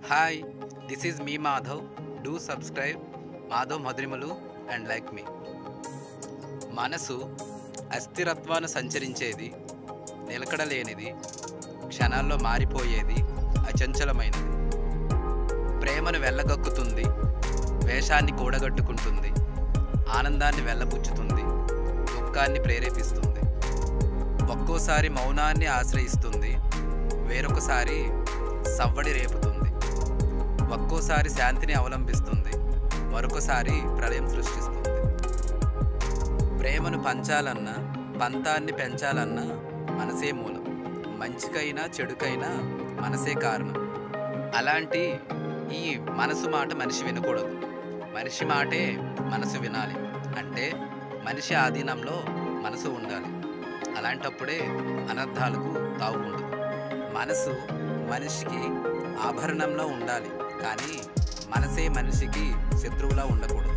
hi this is me Madhav do subscribe Madhav మధురిమలు and like మీ మనసు అస్థిరత్వాన్ని సంచరించేది నిలకడలేనిది క్షణాల్లో మారిపోయేది అచంచలమైనది ప్రేమను వెళ్ళగక్కుతుంది వేషాన్ని కూడగట్టుకుంటుంది ఆనందాన్ని వెళ్ళబుచ్చుతుంది దుఃఖాన్ని ప్రేరేపిస్తుంది ఒక్కోసారి మౌనాన్ని ఆశ్రయిస్తుంది వేరొకసారి సవ్వడి రేపుతుంది ఒక్కోసారి శాంతిని అవలంబిస్తుంది మరొకసారి ప్రళయం సృష్టిస్తుంది ప్రేమను పంచాలన్నా పంతాన్ని పెంచాలన్నా మనసే మూలం మంచికైనా చెడుకైనా మనసే కారణం అలాంటి ఈ మనసు మాట మనిషి వినకూడదు మనిషి మాటే మనసు వినాలి అంటే మనిషి ఆధీనంలో మనసు ఉండాలి అలాంటప్పుడే అనర్థాలకు తావు ఉండదు మనసు మనిషికి ఆభరణంలో ఉండాలి కానీ మనసే మనిషికి శత్రువులా ఉండకూడదు